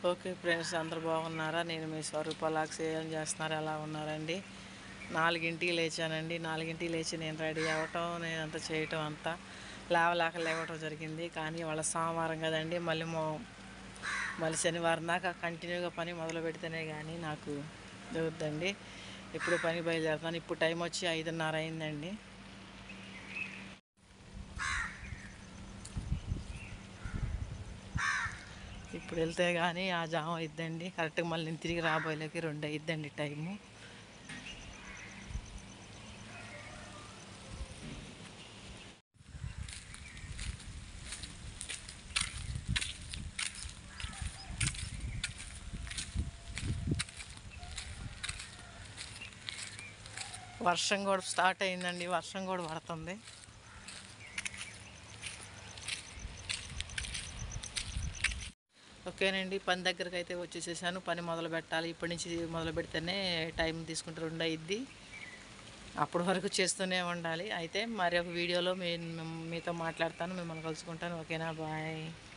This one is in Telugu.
ఓకే ఫ్రెండ్స్ అందరు బాగున్నారా నేను మీ స్వరూపలాక్స్ ఏం చేస్తున్నారు ఎలా ఉన్నారండి నాలుగింటికి లేచానండి నాలుగింటికి లేచి నేను రెడీ అవ్వటం నేను అంతా చేయటం అంతా లేవలేక లేవటం జరిగింది కానీ వాళ్ళ సోమవారం కదండి మళ్ళీ మో మళ్ళీ శనివారం దాకా కంటిన్యూగా పని మొదలు పెడితేనే కానీ నాకు జరుగుద్దండి ఇప్పుడు పని బయలుదేరుతాను ఇప్పుడు టైం వచ్చి ఐదున్నర అయిందండి ఇప్పుడు వెళ్తే కానీ ఆ జామ అయిద్దండి కరెక్ట్గా మళ్ళీ నేను తిరిగి రాబోయేకి రెండు అయిద్దండి టైము వర్షం కూడా స్టార్ట్ అయిందండి వర్షం కూడా పడుతుంది ఓకేనండి పని దగ్గరకు అయితే వచ్చేసేసాను పని మొదలు పెట్టాలి ఇప్పటి నుంచి మొదలు పెడితేనే టైం తీసుకుంటే రెండు అయింది అప్పటి వరకు చేస్తూనే ఉండాలి అయితే మరి ఒక వీడియోలో మీ మీతో మాట్లాడతాను మిమ్మల్ని కలుసుకుంటాను ఓకేనా బాయ్